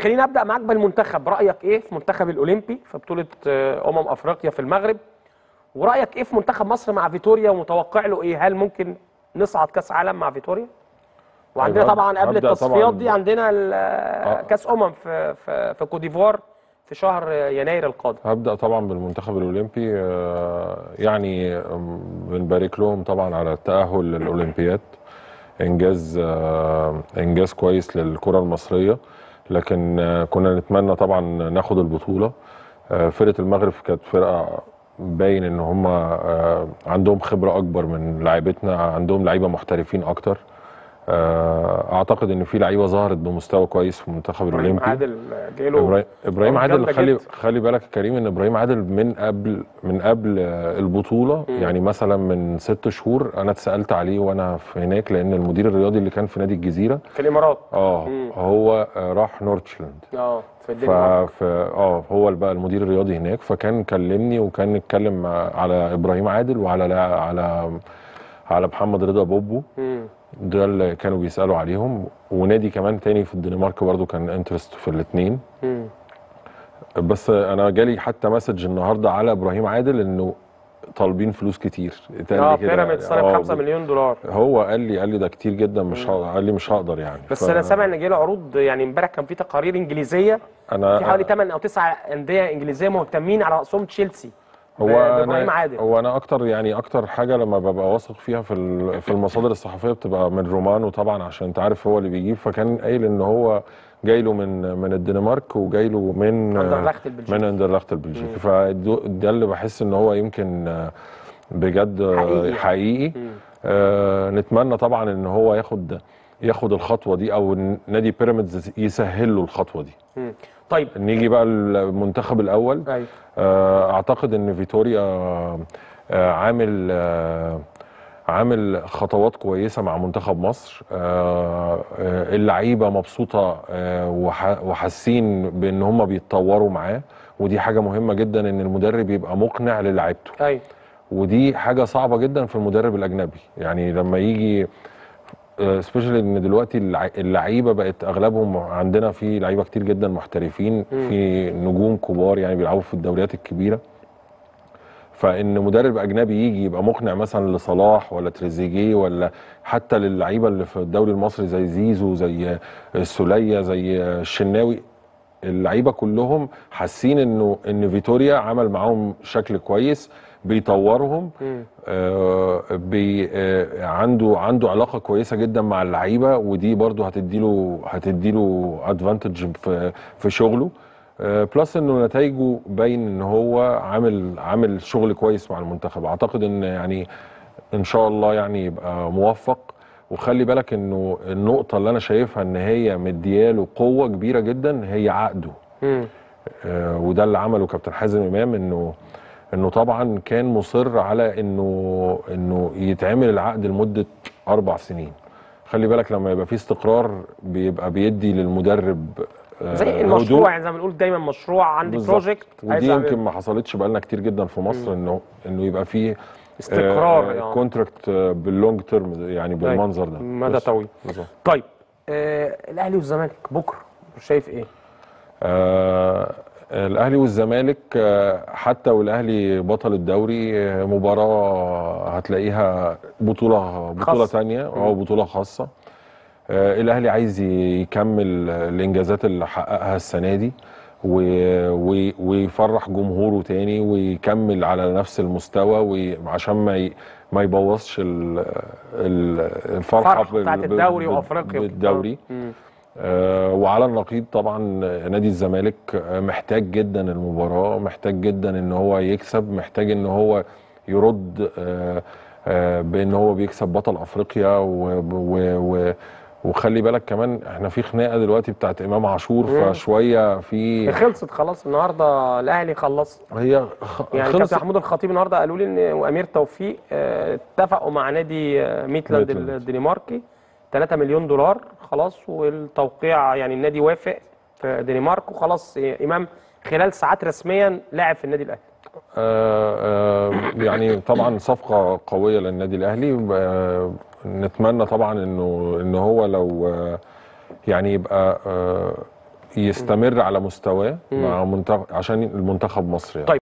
خليني ابدا معاك بالمنتخب رايك ايه في منتخب الاولمبي في بطوله آه، امم افريقيا في المغرب ورايك ايه في منتخب مصر مع فيتوريا ومتوقع له ايه هل ممكن نصعد كاس عالم مع فيتوريا وعندنا طيب، طبعا قبل هبدأ التصفيات طبعاً دي عندنا ال- كاس امم في في في كوت ديفوار في شهر يناير القادم هبدأ طبعا بالمنتخب الأولمبي آه، يعني آم، بنبارك لهم طبعا على التأهل للأولمبياد إنجاز آه، إنجاز كويس للكرة المصرية لكن آه، كنا نتمنى طبعا ناخد البطولة آه، فرقة المغرب كانت فرقة باين ان هم آه، عندهم خبرة أكبر من لعيبتنا عندهم لعيبة محترفين أكتر آه، أعتقد ان في لعيبة ظهرت بمستوى كويس في المنتخب ابراهيم الأولمبي عادل جاله ابراهيم ابراهيم أرقام عادل جامدة خلي جدا. خلي بالك يا كريم ان ابراهيم عادل من قبل من قبل آه، البطوله مم. يعني مثلا من ست شهور انا اتسالت عليه وانا في هناك لان المدير الرياضي اللي كان في نادي الجزيره في الامارات اه مم. هو آه، راح نورتشلاند اه في ف الدنمارك ف- اه هو بقى المدير الرياضي هناك فكان كلمني وكان اتكلم مع- على ابراهيم عادل وعلى لا- على على محمد رضا بوبو مم. ده اللي كانوا بيسالوا عليهم ونادي كمان تاني في الدنمارك برضو كان انترست في الاثنين مم. بس انا جالي حتى مسج النهارده على ابراهيم عادل انه طالبين فلوس كتير اتقال لي اه كده. بيراميدز طالب آه، 5 مليون دولار هو قال لي قال لي ده كتير جدا مش هقدر قال لي مش هقدر يعني بس انا سامع ان جاله عروض يعني امبارح كان في تقارير انجليزيه انا في حوالي 8 او 9 انديه انجليزيه مهتمين على راسهم تشيلسي هو ب- بابراهيم انا عادل هو انا اكتر يعني اكتر حاجه لما ببقى واثق فيها في ال- في المصادر الصحفيه بتبقى من رومانو طبعا عشان انت عارف هو اللي بيجيب فكان قايل ان هو جاي له من من الدنمارك وجاي له من أندرلخت البلجيكي. من اندرلخت البلجيكي فده اللي بحس ان هو يمكن آه، بجد آه، حقيقي يعني. حقيقي مم. آه نتمنى طبعا ان هو ياخد ياخد الخطوه دي او إن نادي بيراميدز يسهل له الخطوه دي مم. طيب نيجي بقى المنتخب الاول ايوه آه، اعتقد ان فيتوريا آه، عامل آه، عامل خطوات كويسه مع منتخب مصر آه، آه، اللعيبه مبسوطه آه، وح- وحاسين بان هم بيتطوروا معاه ودي حاجه مهمه جدا ان المدرب يبقى مقنع للاعيبته ايوه ودي حاجه صعبه جدا في المدرب الاجنبي يعني لما يجي سبيشالي ان دلوقتي اللع- اللعيبه بقت اغلبهم عندنا في لعيبه كتير جدا محترفين مم. في نجوم كبار يعني بيلعبوا في الدوريات الكبيره فان مدرب اجنبي يجي يبقى مقنع مثلا لصلاح ولا تريزيجيه ولا حتى للعيبه اللي في الدوري المصري زي زيزو زي السوليه زي الشناوي اللعيبه كلهم حاسين انه ان فيتوريا عمل معاهم شكل كويس بيطورهم مم. آه، بي آه، عنده عنده علاقه كويسه جدا مع اللعيبه ودي برضو هتديله هتديله ادفانتج في في شغله آه، بلس انه نتائجه باين ان هو عامل عامل شغل كويس مع المنتخب اعتقد ان يعني ان شاء الله يعني يبقى موفق وخلي بالك انه النقطه اللي انا شايفها ان هي مدياله قوه كبيره جدا هي عقده مم. آه، وده اللي عمله كابتن حازم امام انه انه طبعا كان مصر على انه انه يتعمل العقد لمده اربع سنين خلي بالك لما يبقى في استقرار بيبقى بيدي للمدرب آه، زي هدوء. المشروع يعني زي ما بنقول دايما مشروع عندي بالظبط. بروجكت ودي يمكن ما حصلتش بقالنا كتير جدا في مصر انه انه يبقى في استقرار يعني. كونتراكت باللونج تيرم يعني بالمنظر ده مدى بس. طويل بالظبط طيب آه الاهلي والزمالك بكره شايف ايه؟ آه الاهلي والزمالك آه حتى والاهلي بطل الدوري آه مباراه هتلاقيها بطوله بطوله خاصة. ثانيه او بطوله خاصه آه الاهلي عايز يكمل الانجازات اللي حققها السنه دي و- و- ويفرح جمهوره تاني ويكمل على نفس المستوى وعشان ما ي- ما يبوظش ال- ال- الفرحه فرحة بتاعت بال- الدوري بال- وأفريقيا. بالدوري مم. آه، وعلى النقيض طبعا نادي الزمالك آه، محتاج جدا المباراه محتاج جدا ان هو يكسب محتاج ان هو يرد آه، آه، بان هو بيكسب بطل افريقيا و و و وخلي بالك كمان احنا في خناقه دلوقتي بتاعت امام عاشور مم. فشويه في خلصت خلاص النهارده الاهلي خلص هي خ- يعني خلصت كابتن محمود الخطيب النهارده قالوا لي ان وامير توفيق آه، اتفقوا مع نادي آه، ميتلاند ميتلاند. الدنماركي 3 مليون دولار خلاص والتوقيع يعني النادي وافق في الدنمارك وخلاص آه، امام خلال ساعات رسميا لاعب في النادي الاهلي آه، آه، يعني طبعا صفقة قوية للنادي الأهلي آه، نتمنى طبعا إنه إن هو لو آه، يعني يبقى آه، يستمر على مستواه مع منتخب عشان المنتخب مصر يعني. طيب